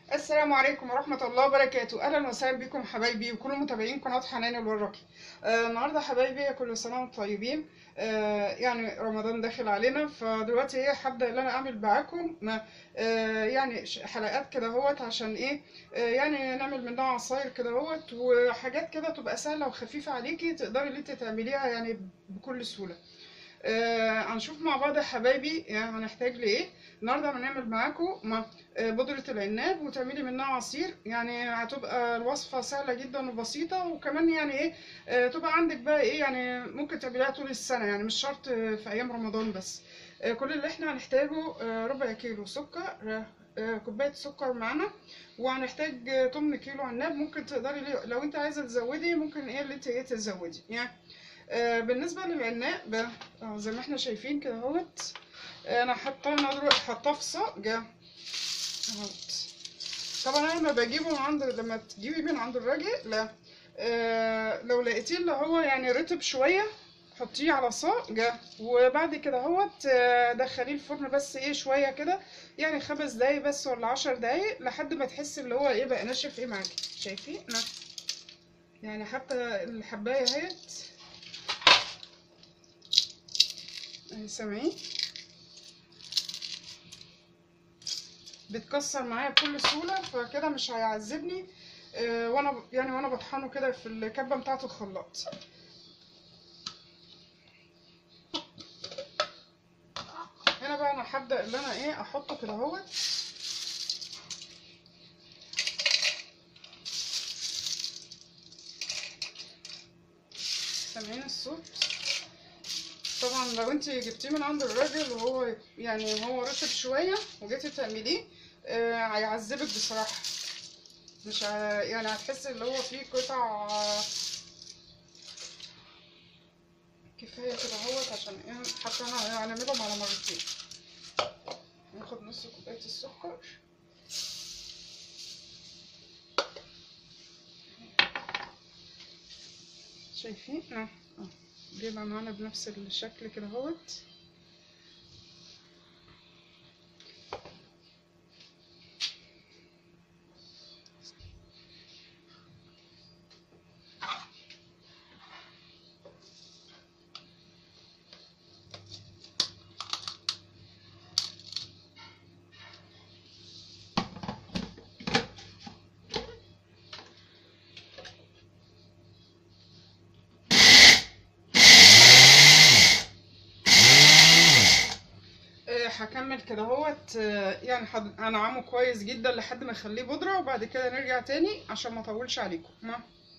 السلام عليكم ورحمة الله وبركاته أهلا وسهلا بكم حبايبي وكل متابعين قناة حنان الوراقي آه النهاردة حبايبي كل سنة وانتم طيبين آه يعني رمضان داخل علينا فدلوقتي ايه هبدأ ان انا اعمل معاكم ما- آه يعني ش- حلقات كده هوت عشان ايه آه يعني نعمل منها عصاير كده هوت وحاجات كده تبقى سهلة وخفيفة عليكي تقدري اللي انت تعمليها يعني بكل سهولة آه هنشوف مع بعض يا حبايبي يعني هنحتاج لايه النهارده هنعمل معاكم ما- آه، بودرة العناب وتعملي منها عصير يعني هتبقى الوصفة سهلة جدا وبسيطة وكمان يعني ايه آه، تبقى عندك بقى ايه يعني ممكن تعمليها طول السنة يعني مش شرط آه، في أيام رمضان بس آه، كل اللي احنا هنحتاجه آه، ربع كيلو سكر آه، آه، كوباية سكر معانا وهنحتاج آه، تمن كيلو عناب ممكن تقدري ليه- لو انت عايزة تزودي ممكن ايه اللي انت ايه تزودي يعني آه، بالنسبة للعناب آه، زي ما احنا شايفين كده اهوت آه، انا حاطاه انا دلوقتي حاطاه في صاج اهوت طبعا انا لما بجيبه من عند لما تجيبي من عند الراجل لا آه لو لقيتيه اللي هو يعني رطب شويه حطيه على صاج وبعد كده اهوت آه، دخليه الفرن بس ايه شويه كده يعني خمس دقايق بس ولا عشر دقايق لحد ما تحسي اللي هو ايه بقى ناشف ايه معاكي شايفين نعم. يعني حتى الحبايه اهيت اهي سامعين بيتكسر معايا بكل سهولة فكده مش هيعذبني آه، وانا يعني وانا بطحنه كده في الكبة بتاعة الخلاط هنا بقى انا هبدأ اللي انا ايه احطه كده اهوت سامعين الصوت طبعا لو انت جبتيه من عند الراجل وهو يعني هو رطب شوية وجيتي تعمليه آه، هيعذبك بصراحة مش ه... يعني هتحسي اللي هو فيه قطع آه، كفاية كده اهوت عشان ايه حتى انا هنعملهم على مرتين ناخد نص كوباية السكر شايفين اه اه بيبقى معانا بنفس الشكل كده اهوت آه، هكمل كده اهوت آه، يعني هد- هنعمه كويس جدا لحد ما اخليه بودرة وبعد كده نرجع تاني عشان ما اطولش عليكم ما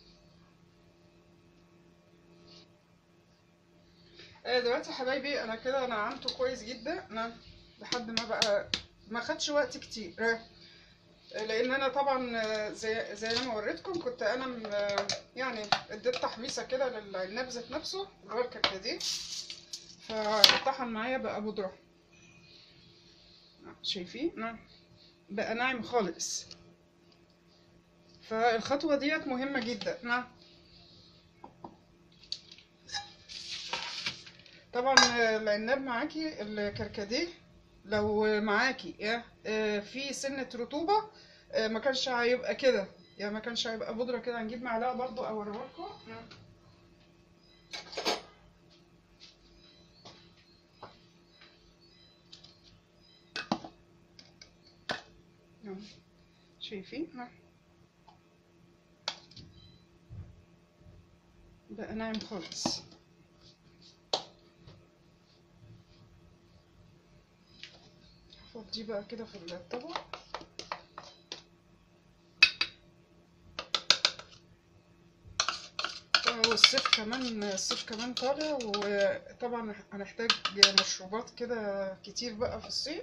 آه، دلوقتي يا حبايبي انا كده نعمته كويس جدا انا لحد ما بقى ما خدش وقت كتير آه، لان انا طبعا آه، زي زي ما وريتكم كنت انا م- آه، يعني اديت تحميصه كده للعناب ذات نفسه اللي هو الكركديه فطحن معايا بقى بودره شايفين نعم بقى ناعم خالص فالخطوة ديت مهمة جدا نعم طبعا آه، العناب معاكي الكركديه لو معاكي آه، آه، في سنة رطوبة آه، ما كانش هيبقى كده يعني ما كانش هيبقى بودرة كده هنجيب معلقة برضو اوريها لكم نعم. نعم. شايفين نعم. بقى ناعم خالص دي بقى كده في الطبق والصيف كمان الصيف كمان طالع وطبعا هنحتاج مشروبات كده كتير بقى في الصيف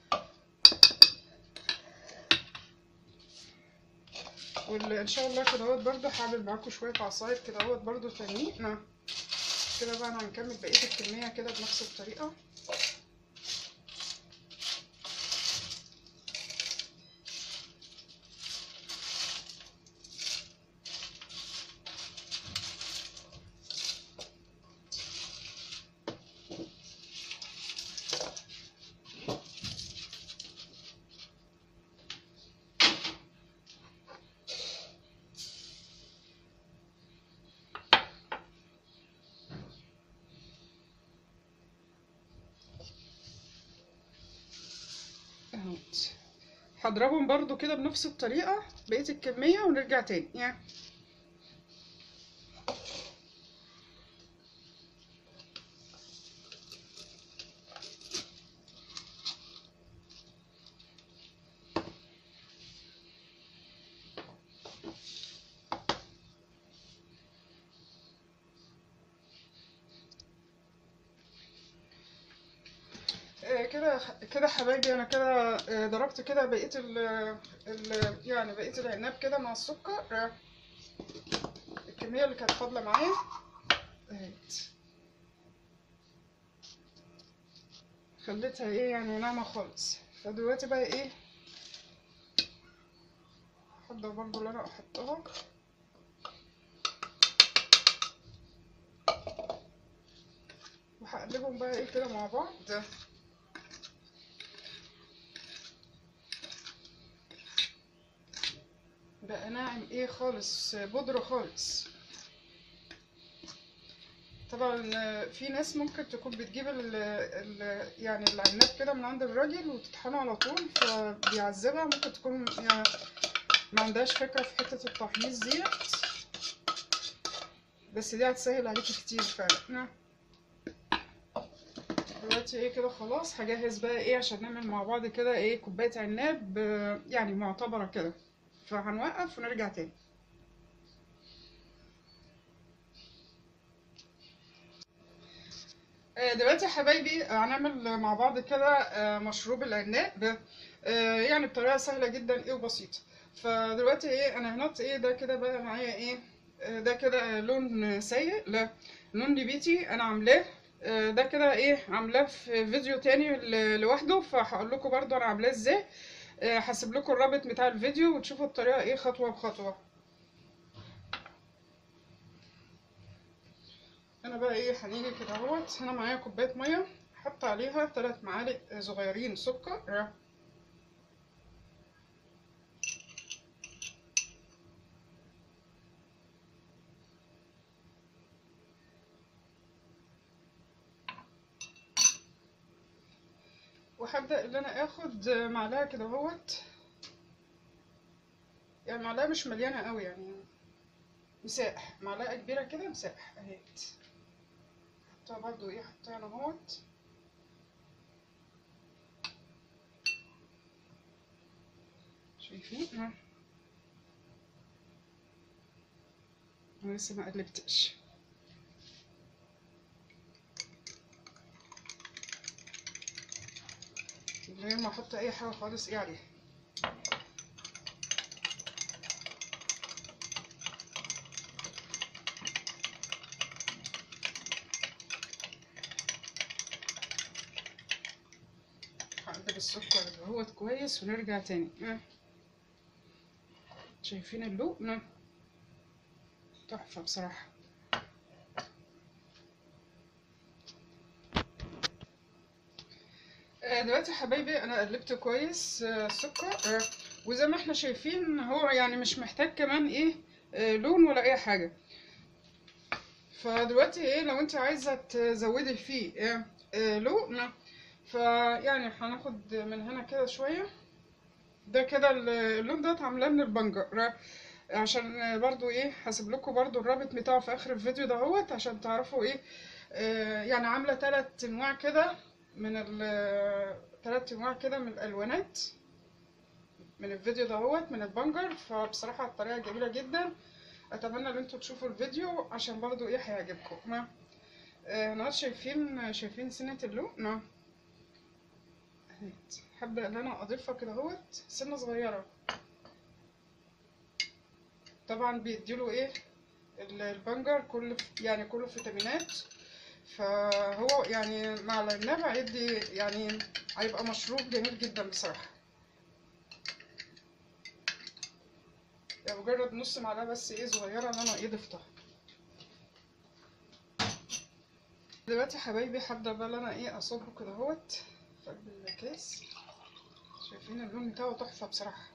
وان شاء الله كده اهوت برضه هعمل معاكم شويه عصاير كده اهوت برضه تانيين نعم. كده بقى انا هنكمل بقيه الكميه كده بنفس الطريقه هضربهم برضو كده بنفس الطريقة بقية الكمية ونرجع تاني يعني آه، كده كده حبايبي انا كده آه، ضربت كده بقيه ال ال يعني بقيه العناب كده مع السكر آه، الكميه اللي كانت فاضله معايا اهيت خليتها ايه يعني ناعمه خالص فدلوقتي بقى ايه هحضر برضو اللي انا احطها وهقلبهم بقى ايه كده مع بعض بقى ناعم ايه خالص بودرة خالص طبعا في ناس ممكن تكون بتجيب ال ال يعني العناب كده من عند الراجل وتطحنه على طول فبيعذبها ممكن تكون يعني ما عندهاش فكرة في حتة التحميص ديت بس دي هتسهل عليكي كتير فعلا دلوقتي ايه كده خلاص هجهز بقى ايه عشان نعمل مع بعض كده ايه كوباية عناب آه، يعني معتبرة كده فهنوقف ونرجع تاني آه، دلوقتي يا حبايبي آه، هنعمل مع بعض كده آه، مشروب العناب آه، يعني بطريقة سهلة جدا ايه وبسيطة فدلوقتي ايه انا هنط ايه ده كده بقى معايا ايه آه، ده كده لون سيء لا لون نبيتي انا عاملاه آه، ده كده ايه عاملاه في فيديو تاني ل- لوحده فهقول لكم برضو انا عاملاه ازاي آه، هسيب لكم الرابط بتاع الفيديو وتشوفوا الطريقة ايه خطوة بخطوة انا بقى ايه هنيجي كده اهوت هنا معايا كوباية مية حط عليها ثلاث معالق صغيرين سكر وهبدأ ان انا اخد معلقة كده اهوت يعني معلقة مش مليانة قوي يعني مساح معلقة كبيرة كده مساح اهيت حطها برضو ايه حطها هنا اهوت شايفين ها انا لسه ما قلبتش من غير ما احط اي حاجه خالص ايه عليها هقلب السكر اهوت كويس ونرجع تاني ها. شايفين اللون تحفه بصراحه آه، دلوقتي يا حبايبي انا قلبت كويس آه، السكر آه، وزي ما احنا شايفين هو يعني مش محتاج كمان ايه آه، لون ولا اي حاجه فدلوقتي ايه لو انت عايزه تزودي فيه آه، آه، لون فيعني هناخد من هنا كده شويه ده كده ال- اللون ده عاملاه من البنجر آه، عشان برضو ايه هسيب لكم برضو الرابط بتاعه في اخر الفيديو دهوت عشان تعرفوا ايه آه، يعني عامله ثلاث انواع كده من ال ثلاث انواع كده من الالوانات من الفيديو دهوت من البنجر فبصراحه الطريقه جميله جدا اتمنى ان انتوا تشوفوا الفيديو عشان برضو ايه هيعجبكم ما آه، هنا شايفين شايفين سنه اللون نعم اهيت. هبدا ان انا اضيفها كده اهوت سنه صغيره طبعا بيديله ايه ال- البنجر كل يعني كله فيتامينات فهو يعني مع العناب هيدي يعني هيبقى مشروب جميل جدا بصراحة يعني مجرد نص معلقة بس ايه صغيرة ان انا ايه ضفتها دلوقتي يا حبايبي هبدأ بقى ان انا ايه اصبه كده اهوت في قلب الكاس شايفين اللون بتاعه تحفة بصراحة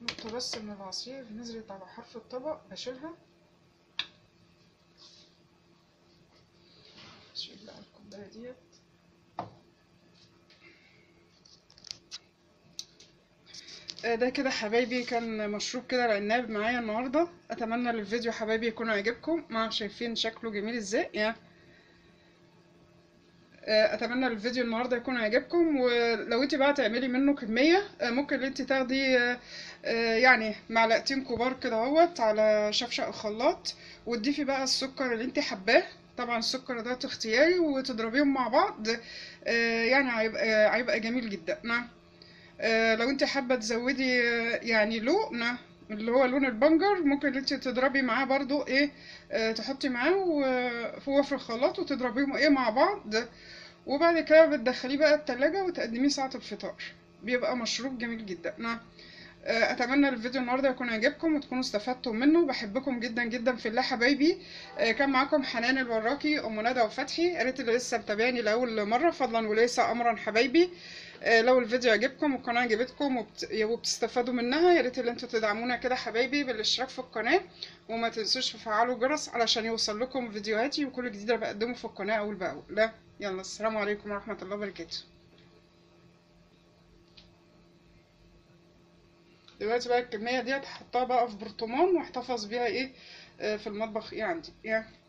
نقطة بس من العصير نزلت على حرف الطبق بشيلها اشيل بقى الكوباية ديت آه، ده كده حبايبي كان مشروب كده العناب معايا النهارده اتمنى الفيديو حبايبي يكون عجبكم ما شايفين شكله جميل ازاي يعني آه، اتمنى الفيديو النهارده يكون عجبكم ولو انت بقى تعملي منه كميه آه، ممكن ان انت تاخدي آه، آه، يعني معلقتين كبار كده اهوت على شفشق الخلاط وتضيفي بقى السكر اللي انت حباه طبعا السكر ده اختياري وتضربيهم مع بعض آه، يعني هيبقى هيبقى جميل جدا نعم آه، لو انت حابه تزودي آه، يعني لون اللي هو لون البنجر ممكن انت تضربي معاه برضو ايه آه، تحطي معاه و- هو في الخلاط وتضربيهم ايه مع بعض وبعد كده بتدخليه بقى التلاجة وتقدميه ساعة الفطار بيبقى مشروب جميل جدا نعم آه، اتمنى الفيديو النهارده يكون عجبكم وتكونوا استفدتم منه بحبكم جدا جدا في الله حبايبي آه، كان معاكم حنان الوراكي ام ندى وفتحي يا ريت اللي لسه متابعني لاول مره فضلا وليس امرا حبايبي آه، لو الفيديو عجبكم والقناه عجبتكم وبت... وبتستفادوا منها يا ريت اللي انتوا تدعمونا كده حبايبي بالاشتراك في القناه وما تنسوش تفعلوا الجرس علشان يوصل لكم فيديوهاتي وكل جديد أنا بقدمه في القناه اول باول لا يلا السلام عليكم ورحمه الله وبركاته دلوقتي بقى الكميه ديت هحطها بقى في برطمان واحتفظ بيها ايه آه، في المطبخ ايه عندي يعني